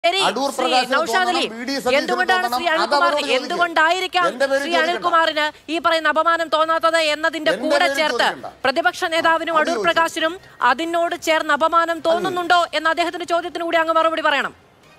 ശരി അടൂർ ശ്രീ പ്രകാശിന് നൗഷാദ് അലി തോന്നണം, V D സതീശന് എന്തുകൊണ്ടാണ് തോന്നണം, ശ്രീ അത് അനിൽകുമാർ അവരോട് ചോദിക്ക്. എന്തുകൊണ്ടായിരിക്കാം എന്റെ പേര് ശ്രീ ചോദിക്കണ്ട. അനിൽകുമാറിന് ഈ പറയുന്ന അപമാനം തോന്നാത്തത് എന്നതിന്റെ എന്റെ കൂടെ പേര് ചേർത്ത് ചോദിക്കണ്ട. പ്രതിപക്ഷ നേതാവിനും അത് അടൂർ ചോദിച്ചു. പ്രകാശിനും അതിനോട് ചേർന്ന് അപമാനം തോന്നുന്നുണ്ടോ എന്ന അദ്ദേഹത്തിന്റെ ചോദ്യത്തിന് കൂടി അങ്ങ് മറുപടി പറയണം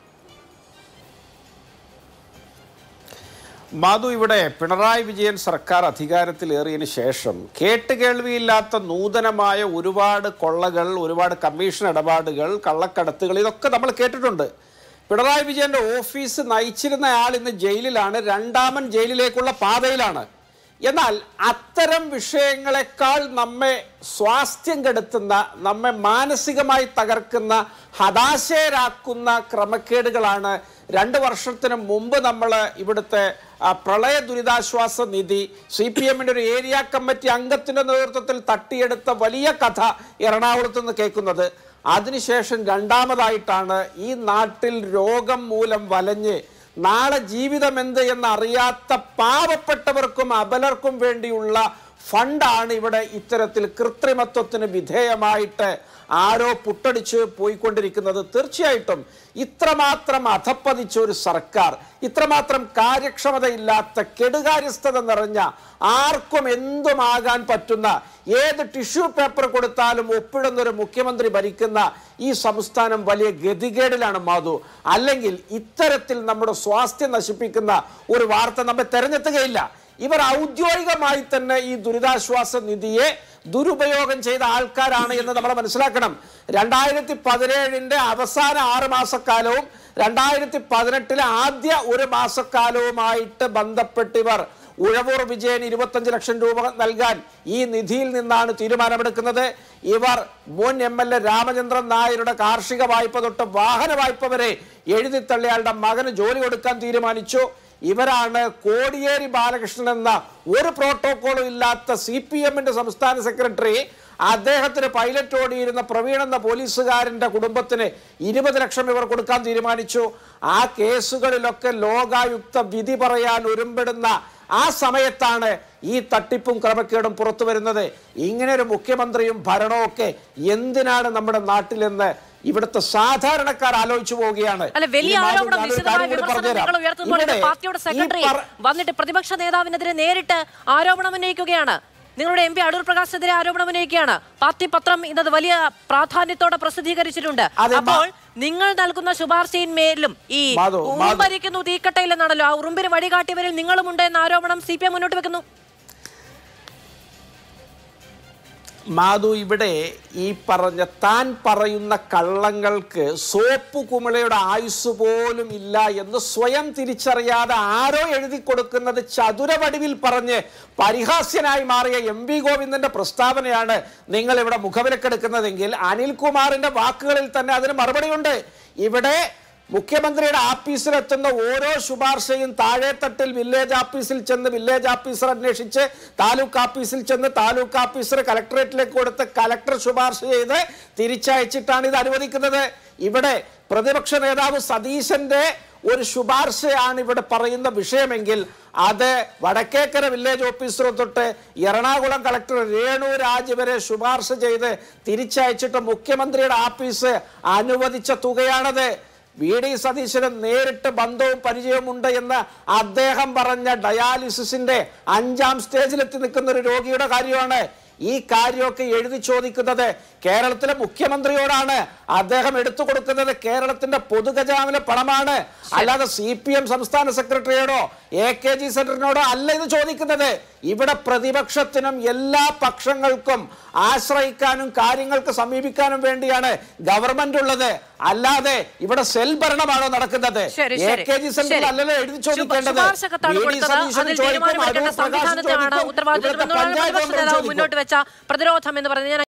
മാധു ഇവിടെ പിണറായി വിജയൻ സർക്കാർ അധികാരത്തിലേറിയതിനു ശേഷം കേട്ടുകേൾവിയില്ലാത്ത നൂതനമായ ഒരുപാട് കൊള്ളകൾ ഒരുപാട് കമ്മീഷൻ ഇടപാടുകൾ കള്ളക്കടത്തുകൾ ഇതൊക്കെ നമ്മൾ കേട്ടിട്ടുണ്ട് പിണറായി വിജയന്റെ ഓഫീസ് നയിച്ചിരുന്ന ആൾ ഇന്ന് ജയിലിലാണ് രണ്ടാമൻ ജയിലിലേക്കുള്ള പാതയിലാണ് എന്നാൽ അത്തരം വിഷയങ്ങളെക്കാൾ നമ്മെ സ്വാസ്ഥ്യം കെടുത്തുന്ന നമ്മെ മാനസികമായി തകർക്കുന്ന ഹതാശയരാക്കുന്ന ക്രമക്കേടുകളാണ് രണ്ട് വർഷത്തിന് മുമ്പ് നമ്മൾ ഇവിടുത്തെ ആ, പ്രളയ ദുരിതാശ്വാസ നിധി സി പി എമ്മിൻ്റെ ഒരു ഏരിയ കമ്മിറ്റി അംഗത്തിൻ്റെ നേതൃത്വത്തിൽ തട്ടിയെടുത്ത വലിയ കഥ എറണാകുളത്ത് നിന്ന് കേൾക്കുന്നത് അതിനുശേഷം രണ്ടാമതായിട്ടാണ് ഈ നാട്ടിൽ രോഗം മൂലം വലഞ്ഞ് നാളെ ജീവിതം എന്ത് എന്നറിയാത്ത പാവപ്പെട്ടവർക്കും അബലർക്കും വേണ്ടിയുള്ള ഫണ്ടാണ് ഇവിടെ ഇത്തരത്തിൽ കൃത്രിമത്വത്തിന് വിധേയമായിട്ട് ആരോ പുട്ടടിച്ച് പോയിക്കൊണ്ടിരിക്കുന്നത് തീർച്ചയായിട്ടും ഇത്രമാത്രം അധപ്പതിച്ച ഒരു സർക്കാർ ഇത്രമാത്രം കാര്യക്ഷമതയില്ലാത്ത കെടുകാര്യസ്ഥത നിറഞ്ഞ ആർക്കും എന്തുമാകാൻ പറ്റുന്ന ഏത് ടിഷ്യൂ പേപ്പർ കൊടുത്താലും ഒപ്പിടുന്ന ഒരു മുഖ്യമന്ത്രി ഭരിക്കുന്ന ഈ സംസ്ഥാനം വലിയ ഗതികേടിലാണ് മാധു അല്ലെങ്കിൽ ഇത്തരത്തിൽ നമ്മുടെ സ്വാസ്ഥ്യം നശിപ്പിക്കുന്ന ഒരു വാർത്ത നമ്മെ തെരഞ്ഞെത്തുകയില്ല ഇവർ ഔദ്യോഗികമായി തന്നെ ഈ ദുരിതാശ്വാസ നിധിയെ ദുരുപയോഗം ചെയ്ത ആൾക്കാരാണ് എന്ന് നമ്മൾ മനസ്സിലാക്കണം രണ്ടായിരത്തി പതിനേഴിന്റെ അവസാന ആറ് മാസക്കാലവും രണ്ടായിരത്തി പതിനെട്ടിലെ ആദ്യ ഒരു മാസക്കാലവുമായിട്ട് ബന്ധപ്പെട്ടിവർ ഉഴവൂർ വിജയൻ ഇരുപത്തഞ്ച് ലക്ഷം രൂപ നൽകാൻ ഈ നിധിയിൽ നിന്നാണ് തീരുമാനമെടുക്കുന്നത് ഇവർ മുൻ എം എൽ എ രാമചന്ദ്രൻ നായരുടെ കാർഷിക വായ്പ തൊട്ട് വാഹന വായ്പ വരെ എഴുതിത്തള്ളിയാളുടെ മകന് ജോലി കൊടുക്കാൻ തീരുമാനിച്ചു ഇവരാണ് കോടിയേരി ബാലകൃഷ്ണൻ എന്ന ഒരു പ്രോട്ടോക്കോളും ഇല്ലാത്ത സി പി എമ്മിന്റെ സംസ്ഥാന സെക്രട്ടറി അദ്ദേഹത്തിന് പൈലറ്റ് ഓടിയിരുന്ന പ്രവീൺ എന്ന പോലീസുകാരന്റെ കുടുംബത്തിന് ഇരുപത് ലക്ഷം ഇവർ കൊടുക്കാൻ തീരുമാനിച്ചു ആ കേസുകളിലൊക്കെ ലോകായുക്ത വിധി പറയാൻ ഒരുമ്പെടുന്ന ആ സമയത്താണ് ഈ തട്ടിപ്പും ക്രമക്കേടും പുറത്തു വരുന്നത് ഇങ്ങനെ ഒരു മുഖ്യമന്ത്രിയും ഭരണവും ഒക്കെ എന്തിനാണ് നമ്മുടെ നാട്ടിലെന്ന് ഇവിടുത്തെ സാധാരണക്കാർ ആലോചിച്ചു പോവുകയാണ് അല്ല വലിയ ഇനി മാധു, ആരോപണം ഞാനൊരു വിശദമായ കാര്യം കൂടി വിമർശനം പറഞ്ഞുതരാം. നിങ്ങൾ ഉയർത്തുമ്പോൾ ഇവിടെ പാർട്ടിയുടെ ഈ സെക്രട്ടറി പറ- വന്നിട്ട് പ്രതിപക്ഷ നേതാവിനെതിരെ നേരിട്ട് ആരോപണം ഉന്നയിക്കുകയാണ് നിങ്ങളുടെ എം പി അടൂർ പ്രകാശിനെതിരെ ആരോപണം ഉന്നയിക്കുകയാണ് പാർട്ടി പത്രം ഇന്നത് വലിയ പ്രാധാന്യത്തോടെ പ്രസിദ്ധീകരിച്ചിട്ടുണ്ട് അതെ, മാ- അപ്പോൾ നിങ്ങൾ നൽകുന്ന ശുപാർശയിന്മേലും ഈ മാധു, മാധു. ഉറുമ്പരിക്കുന്നു തീക്കട്ടയില്ലെന്നാണല്ലോ ആ ഉറുമ്പിന് വഴികാട്ടിയവരിൽ നിങ്ങളുമുണ്ട് എന്ന ആരോപണം സി പി എം മുന്നോട്ട് വെക്കുന്നു മാധു ഇവിടെ ഈ പറഞ്ഞ താൻ പറയുന്ന കള്ളങ്ങൾക്ക് സോപ്പ് കുമിളയുടെ ആയുസ് പോലും ഇല്ല എന്ന് സ്വയം തിരിച്ചറിയാതെ ആരോ എഴുതി കൊടുക്കുന്നത് ചതുരവടിവിൽ പറഞ്ഞ് പരിഹാസ്യനായി മാറിയ എം വി ഗോവിന്ദന്റെ പ്രസ്താവനയാണ് നിങ്ങൾ ഇവിടെ മുഖവിലക്കെടുക്കുന്നതെങ്കിൽ അനിൽകുമാറിന്റെ വാക്കുകളിൽ തന്നെ അതിന് മറുപടിയുണ്ട് ഇവിടെ മുഖ്യമന്ത്രിയുടെ ആഫീസിലെത്തുന്ന ഓരോ ശുപാർശയും താഴെത്തട്ടിൽ വില്ലേജ് ഓഫീസിൽ ചെന്ന് വില്ലേജ് ഓഫീസർ അന്വേഷിച്ച് താലൂക്ക് ഓഫീസിൽ ചെന്ന് താലൂക്ക് ഓഫീസർ കലക്ടറേറ്റിലേക്ക് കൊടുത്ത് കലക്ടർ ശുപാർശ ചെയ്ത് തിരിച്ചയച്ചിട്ടാണ് ഇത് അനുവദിക്കുന്നത് ഇവിടെ പ്രതിപക്ഷ നേതാവ് സതീശന്റെ ഒരു ശുപാർശയാണ് ഇവിടെ പറയുന്ന വിഷയമെങ്കിൽ അത് വടക്കേക്കര വില്ലേജ് ഓഫീസർ തൊട്ട് എറണാകുളം കളക്ടർ രേണു രാജ് വരെ ശുപാർശ ചെയ്ത് തിരിച്ചയച്ചിട്ട് മുഖ്യമന്ത്രിയുടെ ആഫീസ് അനുവദിച്ച തുകയാണത് വി ഡി സതീശന് നേരിട്ട് ബന്ധവും പരിചയവും ഉണ്ട് എന്ന് അദ്ദേഹം പറഞ്ഞ ഡയാലിസിസിന്റെ അഞ്ചാം സ്റ്റേജിലെത്തി നിൽക്കുന്ന ഒരു രോഗിയുടെ കാര്യമാണ് ഈ കാര്യമൊക്കെ എഴുതി ചോദിക്കുന്നത് കേരളത്തിലെ മുഖ്യമന്ത്രിയോടാണ് അദ്ദേഹം എടുത്തു കൊടുക്കുന്നത് കേരളത്തിന്റെ പൊതുഖജാവിലെ പണമാണ് അല്ലാതെ സി പി എം സംസ്ഥാന സെക്രട്ടറിയോടോ എ കെ ജി സെന്ററിനോടോ അല്ല ഇത് ചോദിക്കുന്നത് ഇവിടെ പ്രതിപക്ഷത്തിനും എല്ലാ പക്ഷങ്ങൾക്കും ആശ്രയിക്കാനും കാര്യങ്ങൾക്ക് സമീപിക്കാനും വേണ്ടിയാണ് ഗവൺമെന്റ് ഉള്ളത് അല്ലാതെ ഇവിടെ സെൽ ഭരണമാണോ നടക്കുന്നത് ശരി, എ ശരി, കെ ജി സെന്ററിൽ ശരി. അല്ലല്ലോ എഴുതി ശുപ- ചോദിക്കേണ്ടത് ശുപാർശ കത്താണ് വി ഡി കൊടുത്തത്. സതീശൻ അതിൽ ചോദിക്കും തീരുമാനമെടുക്കേണ്ട അടൂർ പ്രകാശ് സംവിധാനത്തെയാണ് ചോദിക്കും ഉത്തരവാദിത്വം ഇവിടുത്തെ എന്നുള്ളതാണ് പഞ്ചായത്ത് പ്രതിപക്ഷ മെമ്പർ നേതാവ് ചോദിക്കും മുന്നോട്ട് വെച്ച പ്രതിരോധം എന്ന് പറയുന്നത് ഞാൻ